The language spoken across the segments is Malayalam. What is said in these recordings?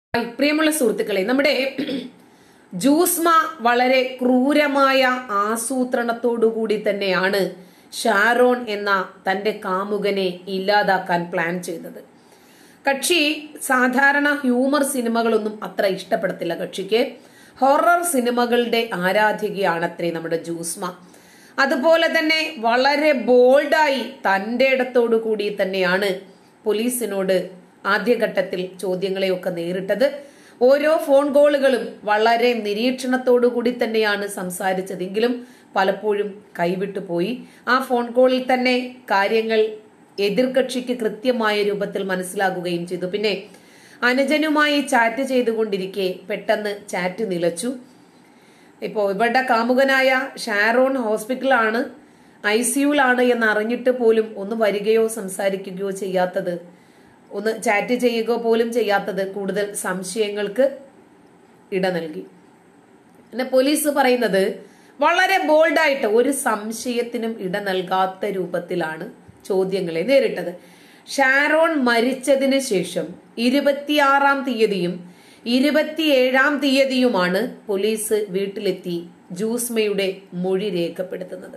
ഹായ്, പ്രിയമുള്ള സുഹൃത്തുക്കളെ നമ്മുടെ ജൂസ്മ വളരെ ക്രൂരമായ ആസൂത്രണത്തോടുകൂടി തന്നെയാണ് ഷാരോൺ എന്ന തന്റെ കാമുകനെ ഇല്ലാതാക്കാൻ പ്ലാൻ ചെയ്തത് കക്ഷി സാധാരണ ഹ്യൂമർ സിനിമകളൊന്നും അത്ര ഇഷ്ടപ്പെടത്തില്ല കക്ഷിക്ക് ഹൊറർ സിനിമകളുടെ ആരാധികയാണത്രേ നമ്മുടെ ജൂസ്മ അതുപോലെ തന്നെ വളരെ ബോൾഡായി തന്റെ ഇടത്തോടു കൂടി തന്നെയാണ് പോലീസിനോട് ആദ്യഘട്ടത്തിൽ ചോദ്യങ്ങളെയൊക്കെ നേരിട്ടത് ഓരോ ഫോൺ കോളുകളും വളരെ നിരീക്ഷണത്തോടു കൂടി തന്നെയാണ് സംസാരിച്ചതെങ്കിലും പലപ്പോഴും കൈവിട്ടു പോയി ആ ഫോൺ കോളിൽ തന്നെ കാര്യങ്ങൾ എതിർകക്ഷിക്ക് കൃത്യമായ രൂപത്തിൽ മനസ്സിലാകുകയും ചെയ്തു പിന്നെ അനുജനുമായി ചാറ്റ് ചെയ്തുകൊണ്ടിരിക്കെ പെട്ടെന്ന് ചാറ്റ് നിലച്ചു ഇപ്പോൾ ഇവരുടെ കാമുകനായ ഷാരോൺ ഹോസ്പിറ്റലാണ് ഐ സിയുലാണ് എന്ന് അറിഞ്ഞിട്ട് പോലും ഒന്ന് വരികയോ സംസാരിക്കുകയോ ചെയ്യാത്തത് ഒന്ന് ചാറ്റ് ചെയ്യുകയോ പോലും ചെയ്യാത്തത് കൂടുതൽ സംശയങ്ങൾക്ക് ഇട നൽകി പിന്നെ പോലീസ് പറയുന്നത് വളരെ ബോൾഡായിട്ട് ഒരു സംശയത്തിനും ഇട നൽകാത്ത രൂപത്തിലാണ് ചോദ്യങ്ങളെ നേരിട്ടത് ഷാരോൺ മരിച്ചതിന് ശേഷം ഇരുപത്തിയാറാം തീയതിയും ഇരുപത്തിയേഴാം തീയതിയുമാണ് പോലീസ് വീട്ടിലെത്തി ജൂസ്മയുടെ മൊഴി രേഖപ്പെടുത്തുന്നത്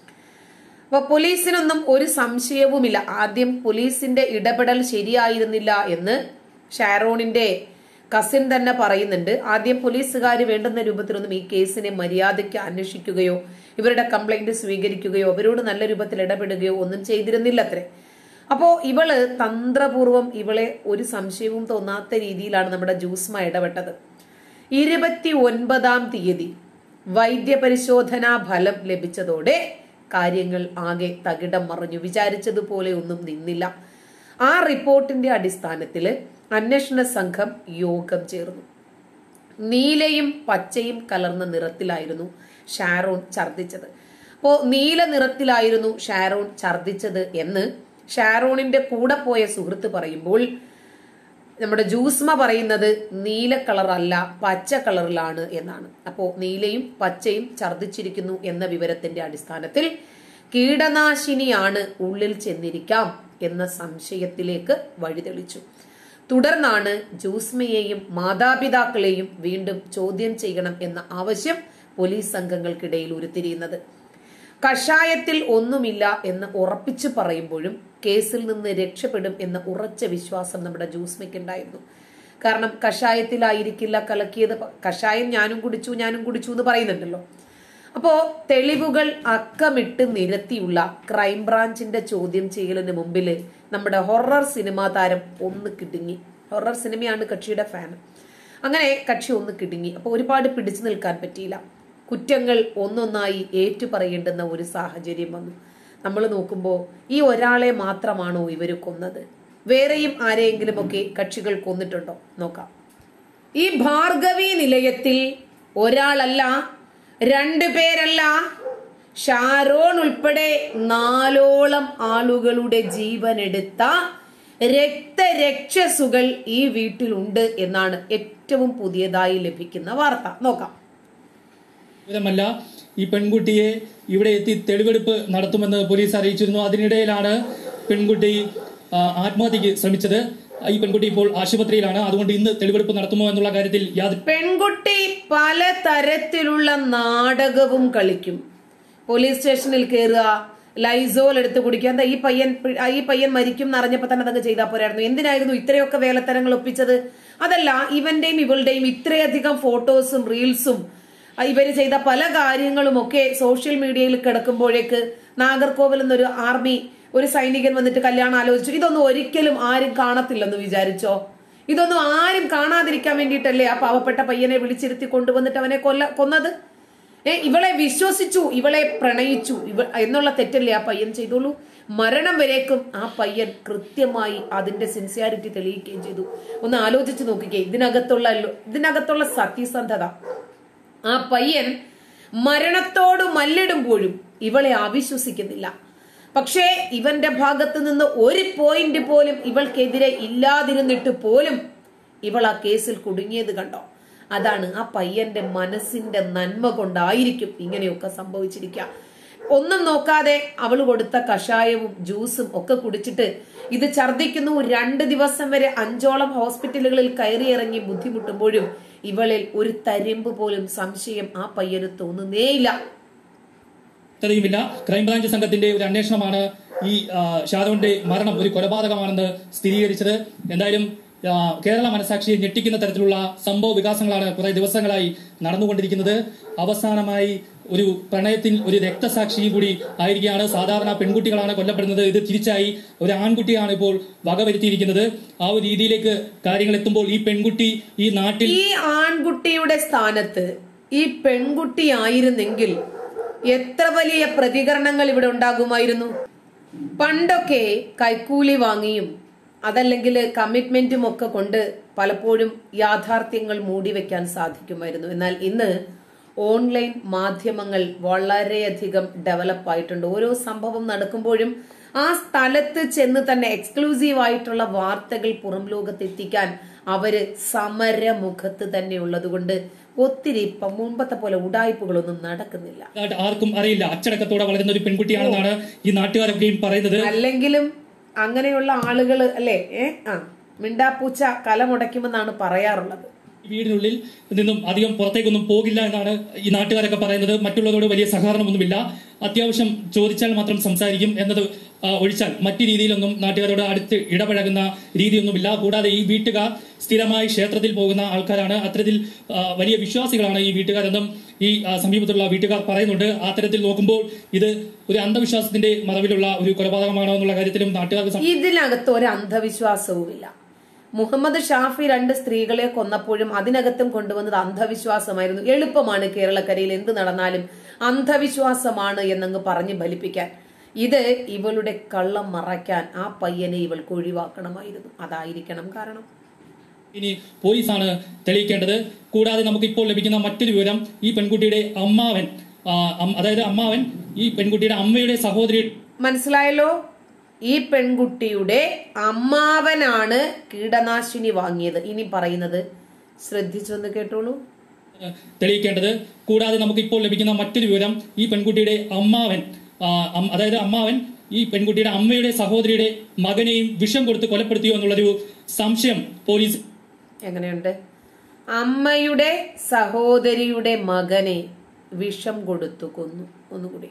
അപ്പൊ പോലീസിനൊന്നും ഒരു സംശയവുമില്ല ആദ്യം പോലീസിന്റെ ഇടപെടൽ ശരിയായിരുന്നില്ല എന്ന് ഷാരോണിന്റെ കസിൻ തന്നെ പറയുന്നുണ്ട് ആദ്യം പോലീസുകാർ വേണ്ടുന്ന രൂപത്തിലൊന്നും ഈ കേസിനെ മര്യാദയ്ക്ക് അന്വേഷിക്കുകയോ ഇവരുടെ കംപ്ലൈന്റ് സ്വീകരിക്കുകയോ അവരോട് നല്ല രൂപത്തിൽ ഇടപെടുകയോ ഒന്നും ചെയ്തിരുന്നില്ല അത്രേ അപ്പോ ഇവള് തന്ത്രപൂർവം ഇവളെ ഒരു സംശയവും തോന്നാത്ത രീതിയിലാണ് നമ്മുടെ ജൂസ്മ ഇടപെട്ടത് ഇരുപത്തി ഒൻപതാം തീയതി വൈദ്യപരിശോധനാ ഫലം ലഭിച്ചതോടെ കാര്യങ്ങൾ ആകെ തകിടം മറിഞ്ഞു വിചാരിച്ചതുപോലെ ഒന്നും നിന്നില്ല ആ റിപ്പോർട്ടിന്റെ അടിസ്ഥാനത്തിൽ അന്വേഷണ സംഘം യോഗം ചേർന്നു നീലയും പച്ചയും കലർന്ന നിറത്തിലായിരുന്നു ഷാരോൺ ഛർദിച്ചത് അപ്പോ നീല നിറത്തിലായിരുന്നു ഷാരോൺ ഛർദിച്ചത് എന്ന് ഷാരോണിന്റെ കൂടെ പോയ സുഹൃത്ത് പറയുമ്പോൾ നമ്മുടെ ജൂസ്മ പറയുന്നത് നീല കളറല്ല പച്ച കളറിലാണ് എന്നാണ് അപ്പോ നീലയും പച്ചയും ഛർദിച്ചിരിക്കുന്നു എന്ന വിവരത്തിന്റെ അടിസ്ഥാനത്തിൽ കീടനാശിനിയാണ് ഉള്ളിൽ ചെന്നിരിക്കാം എന്ന സംശയത്തിലേക്ക് വഴിതെളിച്ചു തുടർന്നാണ് ജൂസ്മയെയും മാതാപിതാക്കളെയും വീണ്ടും ചോദ്യം ചെയ്യണം എന്ന ആവശ്യം പോലീസ് സംഘങ്ങൾക്കിടയിൽ ഉരുത്തിരിയുന്നത് കഷായത്തിൽ ഒന്നുമില്ല എന്ന് ഉറപ്പിച്ചു പറയുമ്പോഴും കേസിൽ നിന്ന് രക്ഷപ്പെടും എന്ന ഉറച്ച വിശ്വാസം നമ്മുടെ ജൂസ്മയ്ക്ക് ഉണ്ടായിരുന്നു കാരണം കഷായത്തിലായിരിക്കില്ല കലക്കിയത് കഷായം ഞാനും കുടിച്ചു ഞാനും കുടിച്ചു എന്ന് പറയുന്നുണ്ടല്ലോ അപ്പോ തെളിവുകൾ അക്കമിട്ട് നിരത്തിയുള്ള ക്രൈംബ്രാഞ്ചിന്റെ ചോദ്യം ചെയ്യലിന് മുമ്പിൽ നമ്മുടെ ഹൊറർ സിനിമാ താരം ഒന്ന് കിടുങ്ങി ഹൊറർ സിനിമയാണ് കക്ഷിയുടെ ഫാൻ അങ്ങനെ കക്ഷി ഒന്ന് കിടുങ്ങി അപ്പൊ ഒരുപാട് പിടിച്ചു നിൽക്കാൻ പറ്റിയില്ല കുറ്റങ്ങൾ ഒന്നൊന്നായി ഏറ്റുപറയേണ്ടുന്ന ഒരു സാഹചര്യം വന്നു നമ്മൾ നോക്കുമ്പോൾ ഈ ഒരാളെ മാത്രമാണോ ഇവർ കൊന്നത് വേറെയും ആരെയെങ്കിലും ഒക്കെ കക്ഷികൾ കൊന്നിട്ടുണ്ടോ നോക്കാം ഈ ഭാർഗവി നിലയത്തിൽ ഒരാളല്ല രണ്ടു പേരല്ല ഷാരോൺ ഉൾപ്പെടെ നാലോളം ആളുകളുടെ ജീവൻ എടുത്ത രക്തരക്ഷസുകൾ ഈ വീട്ടിലുണ്ട് എന്നാണ് ഏറ്റവും പുതിയതായി ലഭിക്കുന്ന വാർത്ത നോക്കാം വിധമല്ല ഈ പെൺകുട്ടിയെ ഇവിടെ എത്തി തെളിവെടുപ്പ് നടത്തുമെന്ന് പോലീസ് അറിയിച്ചിരുന്നു അതിനിടയിലാണ് പെൺകുട്ടി ആ, ആത്മഹത്യക്ക് ശ്രമിച്ചത് ഈ പെൺകുട്ടി ഇപ്പോൾ ആശുപത്രിയിലാണ് അതുകൊണ്ട് ഇന്ന് തെളിവെടുപ്പ് നടത്തുമോ എന്നുള്ള കാര്യത്തിൽ യാതൊരു പെൺകുട്ടി പല തരത്തിലുള്ള നാടകവും കളിക്കും പോലീസ് സ്റ്റേഷനിൽ കയറുക ലൈസോൾ എടുത്ത് കുടിക്കുക എന്താ ഈ പയ്യൻ പി- ഈ പയ്യൻ മരിക്കും എന്ന് അറിഞ്ഞപ്പോ തന്നെ അതൊക്കെ ചെയ്താൽ പോരായിരുന്നു എന്തിനായിരുന്നു ഇത്രയൊക്കെ വേലത്തരങ്ങൾ ഒപ്പിച്ചത് അതല്ല ഇവന്റെയും ഇവളുടെയും ഇത്രയധികം ഫോട്ടോസും റീൽസും ആ, ഇവര് ചെയ്ത പല കാര്യങ്ങളും ഒക്കെ സോഷ്യൽ മീഡിയയിൽ കിടക്കുമ്പോഴേക്ക് നാഗർകോവിൽ എന്നൊരു ആർമി ഒരു സൈനികൻ വന്നിട്ട് കല്യാണം ആലോചിച്ചു ഇതൊന്നും ഒരിക്കലും ആരും കാണത്തില്ലെന്ന് വിചാരിച്ചോ ഇതൊന്നും ആരും കാണാതിരിക്കാൻ വേണ്ടിയിട്ടല്ലേ ആ പാവപ്പെട്ട പയ്യനെ വിളിച്ചിരുത്തി കൊണ്ടുവന്നിട്ട് അവനെ കൊല്ല കൊന്നത് ഏ ഇവളെ വിശ്വസിച്ചു ഇവളെ പ്രണയിച്ചു ഇവ എന്നുള്ള തെറ്റല്ലേ ആ പയ്യൻ ചെയ്തോളൂ മരണം വരേക്കും ആ പയ്യൻ കൃത്യമായി അതിന്റെ സിൻസിയാരിറ്റി തെളിയിക്കുകയും ചെയ്തു ഒന്ന് ആലോചിച്ച് നോക്കിക്കേ ഇതിനകത്തുള്ള ഇതിനകത്തുള്ള സത്യസന്ധത ആ പയ്യൻ മരണത്തോട് മല്ലിടുമ്പോഴും ഇവളെ അവിശ്വസിക്കുന്നില്ല പക്ഷേ ഇവന്റെ ഭാഗത്ത് നിന്ന് ഒരു പോയിന്റ് പോലും ഇവൾക്കെതിരെ ഇല്ലാതിരുന്നിട്ട് പോലും ഇവൾ ആ കേസിൽ കുടുങ്ങിയത് കണ്ടോ അതാണ് ആ പയ്യന്റെ മനസ്സിന്റെ നന്മ കൊണ്ടായിരിക്കും ഇങ്ങനെയൊക്കെ സംഭവിച്ചിരിക്കുക ഒന്നും നോക്കാതെ അവൾ കൊടുത്ത കഷായവും ജ്യൂസും ഒക്കെ കുടിച്ചിട്ട് ഇത് ഛർദ്ദിക്കുന്നു രണ്ട് ദിവസം വരെ അഞ്ചോളം ഹോസ്പിറ്റലുകളിൽ കയറിയിറങ്ങി ബുദ്ധിമുട്ടുമ്പോഴും ഇവളിൽ ഒരു തരിമ്പ് പോലും സംശയം ആ പയ്യന് തോന്നുന്നേയില്ല വ്യക്തതയുമില്ല ക്രൈംബ്രാഞ്ച് സംഘത്തിന്റെ ഒരു അന്വേഷണമാണ് ഈ ആ, ഷാരോന്റെ മരണം ഒരു കൊലപാതകമാണെന്ന് സ്ഥിരീകരിച്ചത് എന്തായാലും ആ, കേരള മനസാക്ഷിയെ ഞെട്ടിക്കുന്ന തരത്തിലുള്ള സംഭവ വികാസങ്ങളാണ് കുറെ ദിവസങ്ങളായി നടന്നുകൊണ്ടിരിക്കുന്നത് അവസാനമായി ഒരു പ്രണയത്തിൽ ഒരു രക്തസാക്ഷിയും കൂടി ആയിരിക്കുകയാണ് സാധാരണ പെൺകുട്ടികളാണ് കൊല്ലപ്പെടുന്നത് ഇത് തിരിച്ചായി ഒരു ആൺകുട്ടിയാണ് ഇപ്പോൾ വകവരുത്തിയിരിക്കുന്നത് ആ ഒരു രീതിയിലേക്ക് കാര്യങ്ങൾ എത്തുമ്പോൾ ഈ പെൺകുട്ടി ഈ നാട്ടിൽ ഈ ആൺകുട്ടിയുടെ സ്ഥാനത്ത് ഈ പെൺകുട്ടി ആയിരുന്നെങ്കിൽ എത്ര വലിയ പ്രതികരണങ്ങൾ ഇവിടെ ഉണ്ടാകുമായിരുന്നു പണ്ടൊക്കെ കൈക്കൂലി വാങ്ങിയും അതല്ലെങ്കിൽ കമ്മിറ്റ്മെന്റും ഒക്കെ കൊണ്ട് പലപ്പോഴും യാഥാർത്ഥ്യങ്ങൾ മൂടിവെക്കാൻ സാധിക്കുമായിരുന്നു എന്നാൽ ഇന്ന് ഓൺലൈൻ മാധ്യമങ്ങൾ വളരെയധികം ഡെവലപ്പ് ആയിട്ടുണ്ട് ഓരോ സംഭവം നടക്കുമ്പോഴും ആ സ്ഥലത്ത് ചെന്ന് തന്നെ എക്സ്ക്ലൂസീവ് ആയിട്ടുള്ള വാർത്തകൾ പുറം ലോകത്തെത്തിക്കാൻ അവര് സമരമുഖത്ത് തന്നെ ഉള്ളതുകൊണ്ട് ഒത്തിരി ഇപ്പം മുമ്പത്തെ പോലെ ഉടായ്പകളൊന്നും നടക്കുന്നില്ല ഇതായിട്ട് ആർക്കും അറിയില്ല അച്ചടക്കത്തോടെ വളരുന്ന ഒരു പെൺകുട്ടിയാണെന്നാണ് ഈ നാട്ടുകാരൊക്കെയും പറയുന്നത് അല്ലെങ്കിലും അങ്ങനെയുള്ള ആളുകൾ അല്ലേ ഏ ആ മിണ്ടാപ്പൂച്ച കല മുടയ്ക്കുമെന്നാണ് പറയാറുള്ളത് വീടിനുള്ളിൽ നിന്നും അധികം പുറത്തേക്കൊന്നും പോകില്ല എന്നാണ് ഈ നാട്ടുകാരൊക്കെ പറയുന്നത് മറ്റുള്ളവരോട് വലിയ സഹകരണമൊന്നുമില്ല അത്യാവശ്യം ചോദിച്ചാൽ മാത്രം സംസാരിക്കും എന്നത് ആ, ഒഴിച്ചാൽ മറ്റു രീതിയിലൊന്നും നാട്ടുകാരോട് അടുത്ത് ഇടപഴകുന്ന രീതിയൊന്നുമില്ല കൂടാതെ ഈ വീട്ടുകാർ സ്ഥിരമായി ക്ഷേത്രത്തിൽ പോകുന്ന ആൾക്കാരാണ് അത്തരത്തിൽ ആ, വലിയ വിശ്വാസികളാണ് ഈ വീട്ടുകാരെന്നും ഈ ആ, സമീപത്തുള്ള വീട്ടുകാർ പറയുന്നുണ്ട് അത്തരത്തിൽ നോക്കുമ്പോൾ ഇത് ഒരു അന്ധവിശ്വാസത്തിന്റെ മറവിലുള്ള ഒരു കൊലപാതകമാണോ എന്നുള്ള കാര്യത്തിലും നാട്ടുകാർക്ക് സം- ഇതിനകത്ത് ഒരു അന്ധവിശ്വാസവുമില്ല മുഹമ്മദ് ഷാഫി രണ്ട് സ്ത്രീകളെ കൊന്നപ്പോഴും അതിനകത്തും കൊണ്ടുവന്നത് അന്ധവിശ്വാസമായിരുന്നു എളുപ്പമാണ് കേരളക്കരയിൽ എന്ത് നടന്നാലും അന്ധവിശ്വാസമാണ് എന്നങ്ങ് പറഞ്ഞ് ഫലിപ്പിക്കാൻ ഇത് ഇവളുടെ കള്ളം മറയ്ക്കാൻ ആ പയ്യനെ ഇവൾക്ക് ഒഴിവാക്കണമായിരുന്നു അതായിരിക്കണം കാരണം ഇനി പോലീസാണ് തെളിയിക്കേണ്ടത് കൂടാതെ നമുക്ക് ഇപ്പോൾ ലഭിക്കുന്ന മറ്റൊരു വിവരം ഈ പെൺകുട്ടിയുടെ അമ്മാവൻ ആ, അം- അതായത് അമ്മാവൻ ഈ പെൺകുട്ടിയുടെ അമ്മയുടെ സഹോദരി മനസ്സിലായല്ലോ ഈ പെൺകുട്ടിയുടെ അമ്മാവനാണ് കീടനാശിനി വാങ്ങിയത് ഇനി പറയുന്നത് ശ്രദ്ധിച്ചൊന്ന് കേട്ടോളൂ ഏഹ്, തെളിയിക്കേണ്ടത് കൂടാതെ നമുക്ക് ഇപ്പോൾ ലഭിക്കുന്ന മറ്റൊരു വിവരം ഈ പെൺകുട്ടിയുടെ അമ്മാവൻ ആ, അം- അതായത് അമ്മാവൻ ഈ പെൺകുട്ടിയുടെ അമ്മയുടെ സഹോദരിയുടെ മകനെയും വിഷം കൊടുത്ത് കൊലപ്പെടുത്തിയോ എന്നുള്ളൊരു സംശയം പോലീസ് എങ്ങനെയുണ്ട് അമ്മയുടെ സഹോദരിയുടെ മകനെ വിഷം കൊടുത്തു കൊന്നു ഒന്നുകൂടി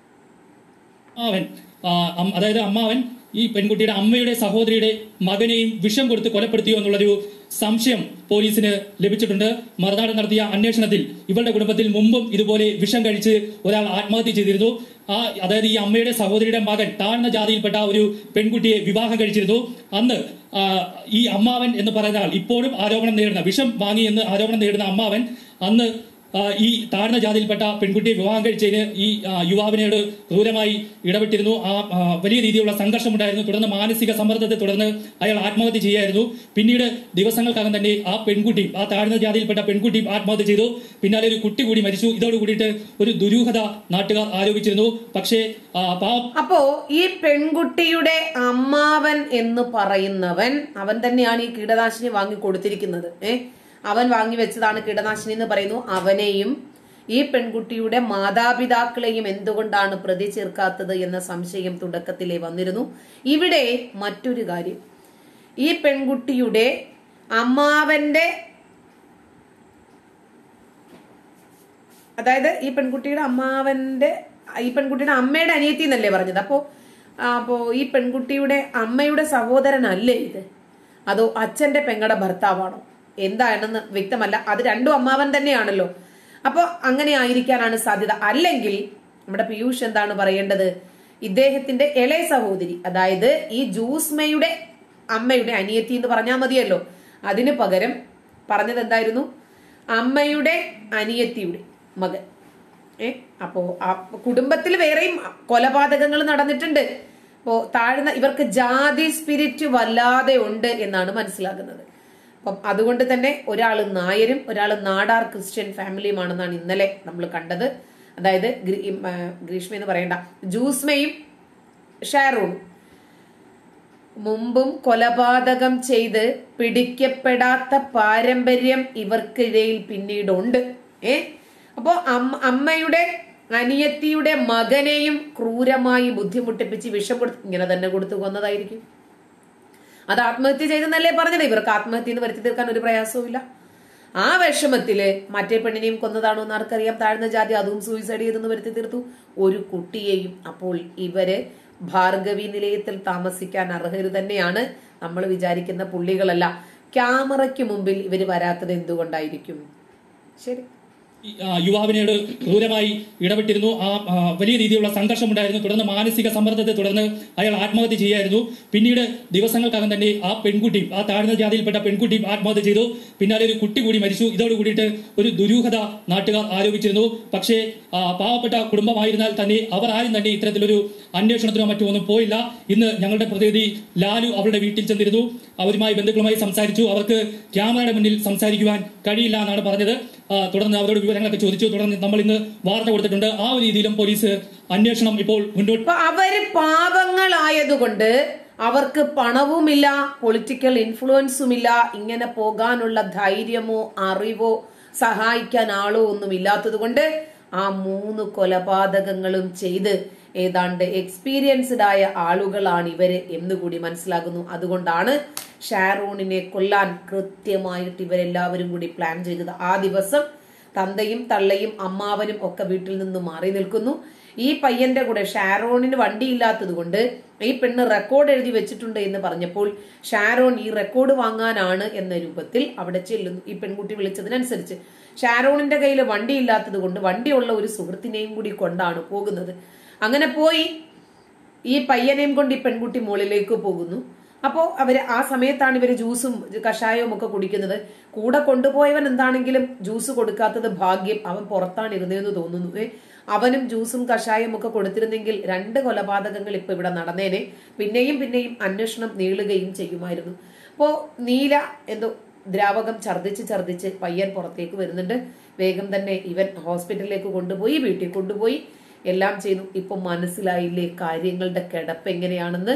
അമ്മാവൻ ആ, അം- അതായത് അമ്മാവൻ ഈ പെൺകുട്ടിയുടെ അമ്മയുടെ സഹോദരിയുടെ മകനെയും വിഷം കൊടുത്ത് കൊലപ്പെടുത്തിയോ എന്നുള്ളൊരു സംശയം പോലീസിന് ലഭിച്ചിട്ടുണ്ട് മറുനാട് നടത്തിയ അന്വേഷണത്തിൽ ഇവരുടെ കുടുംബത്തിൽ മുമ്പും ഇതുപോലെ വിഷം കഴിച്ച് ഒരാൾ ആത്മഹത്യ ചെയ്തിരുന്നു ആ അതായത് ഈ അമ്മയുടെ സഹോദരിയുടെ മകൻ താഴ്ന്ന ജാതിയിൽപ്പെട്ട ഒരു പെൺകുട്ടിയെ വിവാഹം കഴിച്ചിരുന്നു അന്ന് ആ, ഈ അമ്മാവൻ എന്ന് പറയുന്ന ആൾ ഇപ്പോഴും ആരോപണം നേരിടുന്ന വിഷം വാങ്ങി എന്ന് ആരോപണം നേരിടുന്ന അമ്മാവൻ അന്ന് ആ, ഈ താഴ്ന്ന ജാതിയിൽപ്പെട്ട പെൺകുട്ടിയെ വിവാഹം കഴിച്ചതിന് ഈ ആ, യുവാവിനോട് ക്രൂരമായി ഇടപെട്ടിരുന്നു ആ ആ, വലിയ രീതിയിലുള്ള സംഘർഷമുണ്ടായിരുന്നു തുടർന്ന് മാനസിക സമ്മർദ്ദത്തെ തുടർന്ന് അയാൾ ആത്മഹത്യ ചെയ്യായിരുന്നു പിന്നീട് ദിവസങ്ങൾക്കകം തന്നെ ആ പെൺകുട്ടി ആ താഴ്ന്ന ജാതിയിൽപ്പെട്ട പെൺകുട്ടി ആത്മഹത്യ ചെയ്തു പിന്നാലെ ഒരു കുട്ടി കൂടി മരിച്ചു ഇതോട് കൂടിയിട്ട് ഒരു ദുരൂഹത നാട്ടുകാർ ആരോപിച്ചിരുന്നു പക്ഷേ ആ, പാവ അപ്പോ ഈ പെൺകുട്ടിയുടെ അമ്മാവൻ എന്ന് പറയുന്നവൻ അവൻ തന്നെയാണ് ഈ കീടനാശിനി വാങ്ങി കൊടുത്തിരിക്കുന്നത് ഏ അവൻ വാങ്ങി വെച്ചതാണ് കീടനാശിനി എന്ന് പറയുന്നു അവനെയും ഈ പെൺകുട്ടിയുടെ മാതാപിതാക്കളെയും എന്തുകൊണ്ടാണ് പ്രതി ചേർക്കാത്തത് എന്ന സംശയം തുടക്കത്തിലേ വന്നിരുന്നു ഇവിടെ മറ്റൊരു കാര്യം ഈ പെൺകുട്ടിയുടെ അമ്മാവന്റെ അതായത് ഈ പെൺകുട്ടിയുടെ അമ്മാവന്റെ ഈ പെൺകുട്ടിയുടെ അമ്മയുടെ അനിയത്തി എന്നല്ലേ പറഞ്ഞത് അപ്പോ ആ, അപ്പോ ഈ പെൺകുട്ടിയുടെ അമ്മയുടെ സഹോദരനല്ലേ ഇത് അതോ അച്ഛന്റെ പെങ്ങടെ ഭർത്താവാണോ എന്താണെന്ന് വ്യക്തമല്ല അത് രണ്ടും അമ്മാവൻ തന്നെയാണല്ലോ അപ്പോ അങ്ങനെ ആയിരിക്കാനാണ് സാധ്യത അല്ലെങ്കിൽ നമ്മുടെ പീയൂഷ് എന്താണ് പറയേണ്ടത് ഇദ്ദേഹത്തിന്റെ ഇളയ സഹോദരി അതായത് ഈ ജൂസ്മയുടെ അമ്മയുടെ അനിയത്തി എന്ന് പറഞ്ഞാൽ മതിയല്ലോ അതിന് പകരം പറഞ്ഞത് എന്തായിരുന്നു അമ്മയുടെ അനിയത്തിയുടെ മകൻ ഏ അപ്പോ ആ കുടുംബത്തിൽ വേറെയും കൊലപാതകങ്ങൾ നടന്നിട്ടുണ്ട് അപ്പോ താഴ്ന്ന ഇവർക്ക് ജാതി സ്പിരിറ്റ് വല്ലാതെ ഉണ്ട് എന്നാണ് മനസ്സിലാകുന്നത് അപ്പം അതുകൊണ്ട് തന്നെ ഒരാൾ നായരും ഒരാൾ നാടാർ ക്രിസ്ത്യൻ ഫാമിലിയുമാണെന്നാണ് ഇന്നലെ നമ്മൾ കണ്ടത് അതായത് ഗ്രീ- ഉം, ആ, ഗ്രീഷ്മ എന്ന് പറയണ്ട ജൂസ്മയും ഷാറൂണും മുമ്പും കൊലപാതകം ചെയ്ത് പിടിക്കപ്പെടാത്ത പാരമ്പര്യം ഇവർക്കിടയിൽ പിന്നീടുണ്ട് ഏ അപ്പോ അമ്മ അമ്മയുടെ അനിയത്തിയുടെ മകനെയും ക്രൂരമായി ബുദ്ധിമുട്ടിപ്പിച്ച് വിഷം കൊടുത്ത് ഇങ്ങനെ തന്നെ കൊടുത്തു കൊന്നതായിരിക്കും അത് ആത്മഹത്യ ചെയ്തെന്നല്ലേ പറഞ്ഞത് ഇവർക്ക് ആത്മഹത്യ എന്ന് വരുത്തി തീർക്കാൻ ഒരു പ്രയാസവും ഇല്ല ആ വിഷമത്തില് മറ്റേ പെണ്ണിനെയും കൊന്നതാണോ എന്ന് ആർക്കറിയാം താഴ്ന്ന ജാതി അതും സൂയിസൈഡ് ചെയ്തെന്ന് വരുത്തി തീർത്തു ഒരു കുട്ടിയെയും അപ്പോൾ ഇവര് ഭാർഗവി നിലയത്തിൽ താമസിക്കാൻ അർഹര് തന്നെയാണ് നമ്മൾ വിചാരിക്കുന്ന പുള്ളികളല്ല ക്യാമറയ്ക്ക് മുമ്പിൽ ഇവര് വരാത്തത് എന്തുകൊണ്ടായിരിക്കും ശരി ഈ, ആ, യുവാവിനോട് ക്രൂരമായി ഇടപെട്ടിരുന്നു ആ ആ, വലിയ രീതിയിലുള്ള സംഘർഷമുണ്ടായിരുന്നു തുടർന്ന് മാനസിക സമ്മർദ്ദത്തെ തുടർന്ന് അയാൾ ആത്മഹത്യ ചെയ്യായിരുന്നു പിന്നീട് ദിവസങ്ങൾക്കകം തന്നെ ആ പെൺകുട്ടി ആ താഴ്ന്ന ജാതിയിൽപ്പെട്ട പെൺകുട്ടി ആത്മഹത്യ ചെയ്തു പിന്നാലെ ഒരു കുട്ടി കൂടി മരിച്ചു ഇതോട് കൂടിയിട്ട് ഒരു ദുരൂഹത നാട്ടുകാർ ആരോപിച്ചിരുന്നു പക്ഷേ ആ, പാവപ്പെട്ട കുടുംബമായിരുന്നാൽ തന്നെ അവർ ആരും തന്നെ ഇത്തരത്തിലൊരു അന്വേഷണത്തിനോ മറ്റോ ഒന്നും പോയില്ല ഇന്ന് ഞങ്ങളുടെ പ്രതിനിധി ലാലു അവരുടെ വീട്ടിൽ ചെന്നിരുന്നു അവരുമായി ബന്ധുക്കളുമായി സംസാരിച്ചു അവർക്ക് ക്യാമറയുടെ മുന്നിൽ സംസാരിക്കുവാൻ കഴിയില്ല എന്നാണ് പറഞ്ഞത് ആ, തുടർന്ന് അവരോട് വിവരങ്ങളൊക്കെ ചോദിച്ചു തുടർന്ന് നമ്മൾ ഇന്ന് വാർത്ത കൊടുത്തിട്ടുണ്ട് ആ ഒരു രീതിയിലും പോലീസ് അന്വേഷണം ഇപ്പോൾ മുന്നോട്ട് അപ്പൊ അവര് പാവങ്ങളായതുകൊണ്ട് അവർക്ക് പണവുമില്ല പൊളിറ്റിക്കൽ ഇൻഫ്ലുവൻസും ഇല്ല ഇങ്ങനെ പോകാനുള്ള ധൈര്യമോ അറിവോ സഹായിക്കാൻ ആളോ ഒന്നും ഇല്ലാത്തത് കൊണ്ട് ആ മൂന്ന് കൊലപാതകങ്ങളും ചെയ്ത് ഏതാണ്ട് എക്സ്പീരിയൻസ്ഡ് ആയ ആളുകളാണ് ഇവര് എന്നുകൂടി മനസ്സിലാകുന്നു അതുകൊണ്ടാണ് ഷാറൂണിനെ കൊല്ലാൻ കൃത്യമായിട്ട് ഇവരെല്ലാവരും കൂടി പ്ലാൻ ചെയ്തത് ആ ദിവസം തന്തയും തള്ളയും അമ്മാവനും ഒക്കെ വീട്ടിൽ നിന്ന് മാറി നിൽക്കുന്നു ഈ പയ്യന്റെ കൂടെ ഷാരോണിന് വണ്ടിയില്ലാത്തത് കൊണ്ട് ഈ പെണ്ണ് റെക്കോർഡ് എഴുതി വെച്ചിട്ടുണ്ട് എന്ന് പറഞ്ഞപ്പോൾ ഷാരോൺ ഈ റെക്കോർഡ് വാങ്ങാനാണ് എന്ന രൂപത്തിൽ അവിടെ ചെല്ലുന്നു ഈ പെൺകുട്ടി വിളിച്ചതിനനുസരിച്ച് ഷാരോണിന്റെ കയ്യിൽ വണ്ടി ഇല്ലാത്തത് കൊണ്ട് വണ്ടിയുള്ള ഒരു സുഹൃത്തിനെയും കൂടി കൊണ്ടാണ് പോകുന്നത് അങ്ങനെ പോയി ഈ പയ്യനെയും കൊണ്ട് ഈ പെൺകുട്ടി മുകളിലേക്ക് പോകുന്നു അപ്പോൾ അവര് ആ സമയത്താണ് ഇവര് ജ്യൂസും കഷായവും ഒക്കെ കുടിക്കുന്നത് കൂടെ കൊണ്ടുപോയവൻ എന്താണെങ്കിലും ജ്യൂസ് കൊടുക്കാത്തത് ഭാഗ്യം അവൻ പുറത്താണ് ഇരുന്നതെന്ന് തോന്നുന്നു ഏ അവനും ജ്യൂസും കഷായവും ഒക്കെ കൊടുത്തിരുന്നെങ്കിൽ രണ്ട് കൊലപാതകങ്ങൾ ഇപ്പൊ ഇവിടെ നടന്നേനെ പിന്നെയും പിന്നെയും അന്വേഷണം നീളുകയും ചെയ്യുമായിരുന്നു അപ്പോ നീല എന്തോ ദ്രാവകം ഛർദ്ദിച്ച് ഛർദ്ദിച്ച് പയ്യൻ പുറത്തേക്ക് വരുന്നുണ്ട് വേഗം തന്നെ ഇവൻ ഹോസ്പിറ്റലിലേക്ക് കൊണ്ടുപോയി വീട്ടിൽ കൊണ്ടുപോയി എല്ലാം ചെയ്തു ഇപ്പൊ മനസ്സിലായില്ലേ കാര്യങ്ങളുടെ കിടപ്പ് എങ്ങനെയാണെന്ന്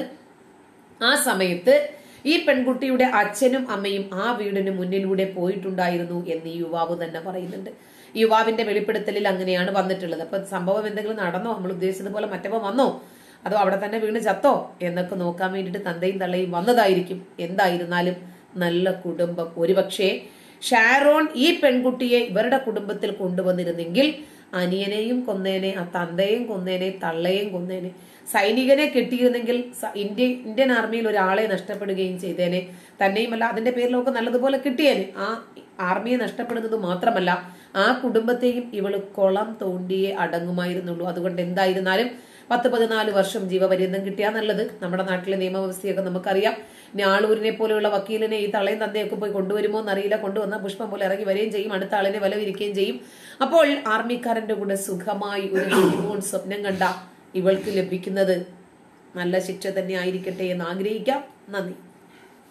ആ സമയത്ത് ഈ പെൺകുട്ടിയുടെ അച്ഛനും അമ്മയും ആ വീടിന് മുന്നിലൂടെ പോയിട്ടുണ്ടായിരുന്നു എന്ന് ഈ യുവാവ് തന്നെ പറയുന്നുണ്ട് ഈ യുവാവിന്റെ വെളിപ്പെടുത്തലിൽ അങ്ങനെയാണ് വന്നിട്ടുള്ളത് അപ്പൊ സംഭവം എന്തെങ്കിലും നടന്നോ നമ്മൾ ഉദ്ദേശിച്ചതുപോലെ മറ്റപ്പോ വന്നോ അതോ അവിടെ തന്നെ വീണ് ചത്തോ എന്നൊക്കെ നോക്കാൻ വേണ്ടിയിട്ട് തന്തയും തള്ളയും വന്നതായിരിക്കും എന്തായിരുന്നാലും നല്ല കുടുംബം ഒരുപക്ഷെ ഷാരോൺ ഈ പെൺകുട്ടിയെ ഇവരുടെ കുടുംബത്തിൽ കൊണ്ടുവന്നിരുന്നെങ്കിൽ അനിയനെയും കൊന്നേനെ ആ തന്തയും കൊന്നേനെ തള്ളയും കൊന്നേനെ സൈനികനെ കിട്ടിയിരുന്നെങ്കിൽ സ- ഇന്ത്യ ഇന്ത്യൻ ആർമിയിൽ ഒരാളെ നഷ്ടപ്പെടുകയും ചെയ്തേനെ തന്നെയുമല്ല അതിന്റെ പേരിലൊക്കെ നല്ലതുപോലെ കിട്ടിയേനെ ആ ആർമിയെ നഷ്ടപ്പെടുന്നത് മാത്രമല്ല ആ കുടുംബത്തെയും ഇവള് കുളം തോണ്ടിയേ അടങ്ങുമായിരുന്നുള്ളൂ അതുകൊണ്ട് എന്തായിരുന്നാലും പത്ത് പതിനാല് വർഷം ജീവപര്യന്തം കിട്ടിയാൽ നല്ലത് നമ്മുടെ നാട്ടിലെ നിയമവ്യവസ്ഥയൊക്കെ നമുക്കറിയാം ഇനി ആളൂരിനെ പോലെയുള്ള വക്കീലിനെ ഈ തളയും തന്തയൊക്കെ പോയി കൊണ്ടുവരുമോ എന്നറിയില്ല കൊണ്ടുവന്ന പുഷ്പം പോലെ ഇറങ്ങി വരികയും ചെയ്യും അടുത്ത ആളിനെ വില വിരിക്കുകയും ചെയ്യും അപ്പോൾ ആർമിക്കാരന്റെ കൂടെ സുഖമായി ഒരു ഹണിമൂൺ സ്വപ്നം കണ്ട ഇവൾക്ക് ലഭിക്കുന്നത് നല്ല ശിക്ഷ തന്നെ ആയിരിക്കട്ടെ എന്ന് ആഗ്രഹിക്കാം നന്ദി